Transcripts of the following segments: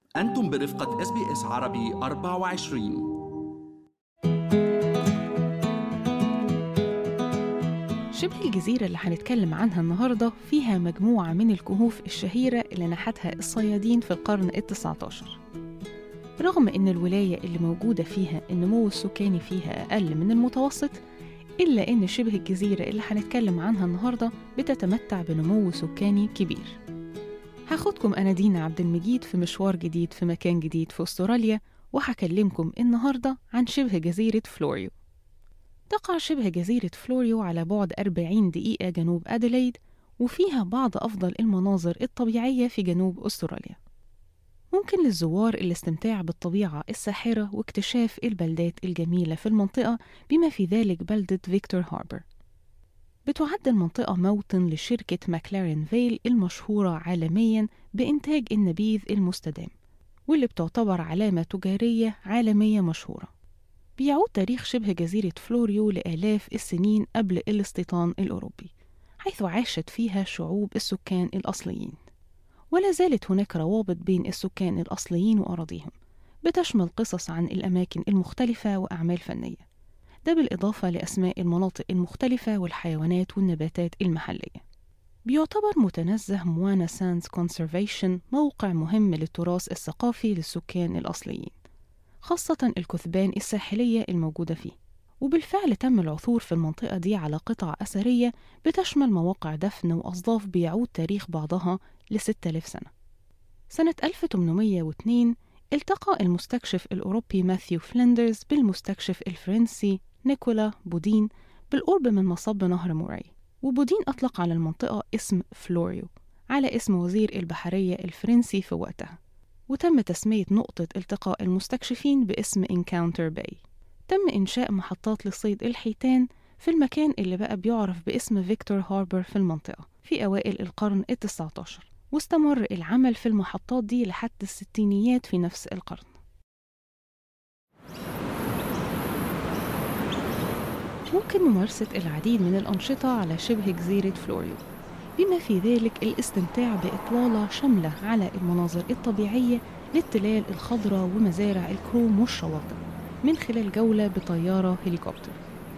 أنتم برفقة اس بي اس عربي 24 شبه الجزيرة اللي هنتكلم عنها النهاردة فيها مجموعة من الكهوف الشهيرة اللي نحتها الصيادين في القرن التسعة عشر رغم إن الولاية اللي موجودة فيها النمو السكاني فيها أقل من المتوسط إلا إن شبه الجزيرة اللي هنتكلم عنها النهاردة بتتمتع بنمو سكاني كبير هاخدكم أنا دينا عبد المجيد في مشوار جديد في مكان جديد في أستراليا وهكلمكم النهاردة عن شبه جزيرة فلوريو تقع شبه جزيرة فلوريو على بعد 40 دقيقة جنوب أديلايد وفيها بعض أفضل المناظر الطبيعية في جنوب أستراليا ممكن للزوار الاستمتاع بالطبيعة الساحرة واكتشاف البلدات الجميلة في المنطقة بما في ذلك بلدة فيكتور هاربر بتعد المنطقة موطن لشركة ماكلارين فيل المشهورة عالميا بإنتاج النبيذ المستدام واللي بتعتبر علامة تجارية عالمية مشهورة بيعود تاريخ شبه جزيرة فلوريو لآلاف السنين قبل الاستيطان الأوروبي حيث عاشت فيها شعوب السكان الأصليين ولا زالت هناك روابط بين السكان الأصليين وأراضيهم بتشمل قصص عن الأماكن المختلفة وأعمال فنية ده بالإضافة لأسماء المناطق المختلفة والحيوانات والنباتات المحلية بيعتبر متنزه موانا ساندز كونسرفيشن موقع مهم للتراث الثقافي للسكان الأصليين خاصة الكثبان الساحلية الموجودة فيه وبالفعل تم العثور في المنطقة دي على قطع أثرية بتشمل مواقع دفن وأصداف بيعود تاريخ بعضها لستة آلاف سنة سنة 1802 التقى المستكشف الأوروبي ماثيو فلندرز بالمستكشف الفرنسي نيكولا بودين بالقرب من مصب نهر موراي وبودين أطلق على المنطقة اسم فلوريو على اسم وزير البحرية الفرنسي في وقتها وتم تسمية نقطة التقاء المستكشفين باسم إنكاونتر باي تم إنشاء محطات لصيد الحيتان في المكان اللي بقى بيعرف باسم فيكتور هاربر في المنطقة في أوائل القرن التسعة عشر واستمر العمل في المحطات دي لحد الستينيات في نفس القرن ممكن ممارسة العديد من الأنشطة على شبه جزيرة فلوريو بما في ذلك الاستمتاع بإطلالة شاملة على المناظر الطبيعية للتلال الخضراء ومزارع الكروم والشواطئ من خلال جولة بطيارة هليكوبتر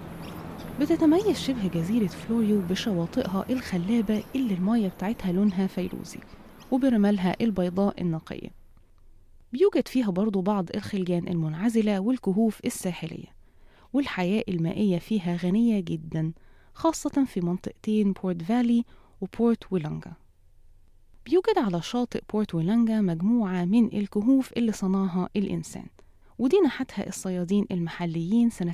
بتتميز شبه جزيرة فلوريو بشواطئها الخلابة اللي المياه بتاعتها لونها فيروزي وبرمالها البيضاء النقية بيوجد فيها برضو بعض الخلجان المنعزلة والكهوف الساحلية والحياة المائية فيها غنية جدا خاصة في منطقتين بورت فالي وبورت ويلانجا بيوجد على شاطئ بورت ويلانجا مجموعة من الكهوف اللي صنعها الإنسان ودي نحتها الصيادين المحليين سنة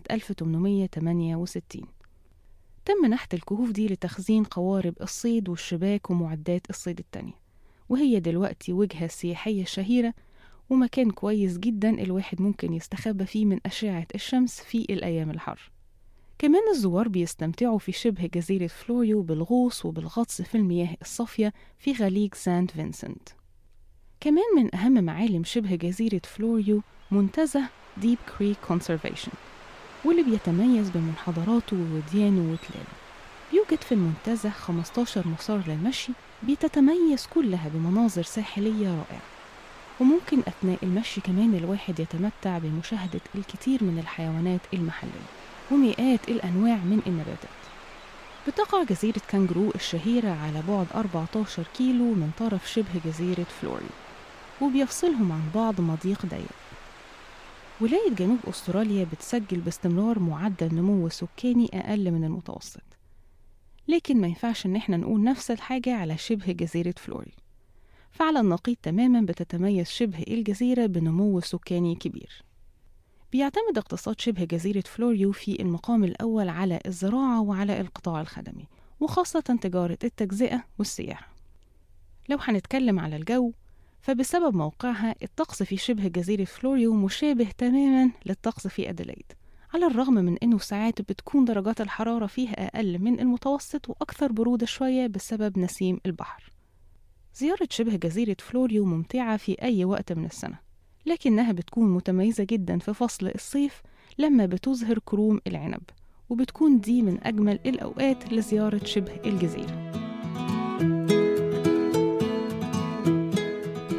1868 تم نحت الكهوف دي لتخزين قوارب الصيد والشباك ومعدات الصيد التانية وهي دلوقتي وجهة سياحية شهيرة ومكان كويس جدا الواحد ممكن يستخبى فيه من أشعة الشمس في الأيام الحر كمان الزوار بيستمتعوا في شبه جزيرة فلوريو بالغوص وبالغطس في المياه الصافية في غليج سانت فينسنت كمان من أهم معالم شبه جزيرة فلوريو منتزه ديب كريك كونسرفيشن واللي بيتميز بمنحدراته ووديانه وتلاله بيوجد في المنتزه 15 مسار للمشي بتتميز كلها بمناظر ساحلية رائعة وممكن أثناء المشي كمان الواحد يتمتع بمشاهدة الكثير من الحيوانات المحلية ومئات الأنواع من النباتات بتقع جزيرة كانجرو الشهيرة على بعد 14 كيلو من طرف شبه جزيرة فلوري وبيفصلهم عن بعض مضيق ضيق ولاية جنوب أستراليا بتسجل باستمرار معدل نمو سكاني أقل من المتوسط لكن ما ينفعش إن احنا نقول نفس الحاجة على شبه جزيرة فلوري فعلى النقيض تماما بتتميز شبه الجزيرة بنمو سكاني كبير بيعتمد اقتصاد شبه جزيرة فلوريو في المقام الأول على الزراعة وعلى القطاع الخدمي وخاصة تجارة التجزئة والسياحة لو هنتكلم على الجو فبسبب موقعها الطقس في شبه جزيرة فلوريو مشابه تماما للطقس في أديلايد على الرغم من أنه ساعات بتكون درجات الحرارة فيها أقل من المتوسط وأكثر برودة شوية بسبب نسيم البحر زيارة شبه جزيرة فلوريو ممتعة في أي وقت من السنة لكنها بتكون متميزة جدا في فصل الصيف لما بتظهر كروم العنب وبتكون دي من أجمل الأوقات لزيارة شبه الجزيرة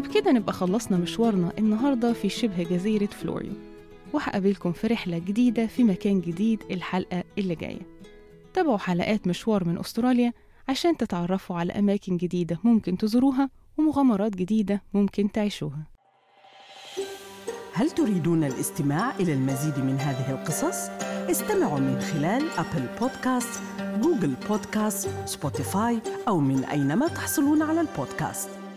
وبكده نبقى خلصنا مشوارنا النهاردة في شبه جزيرة فلوريو وهقابلكم في رحلة جديدة في مكان جديد الحلقة اللي جاية تابعوا حلقات مشوار من أستراليا عشان تتعرفوا على أماكن جديدة ممكن تزوروها ومغامرات جديدة ممكن تعيشوها هل تريدون الاستماع إلى المزيد من هذه القصص؟ استمعوا من خلال أبل بودكاست، جوجل بودكاست، سبوتيفاي أو من أينما تحصلون على البودكاست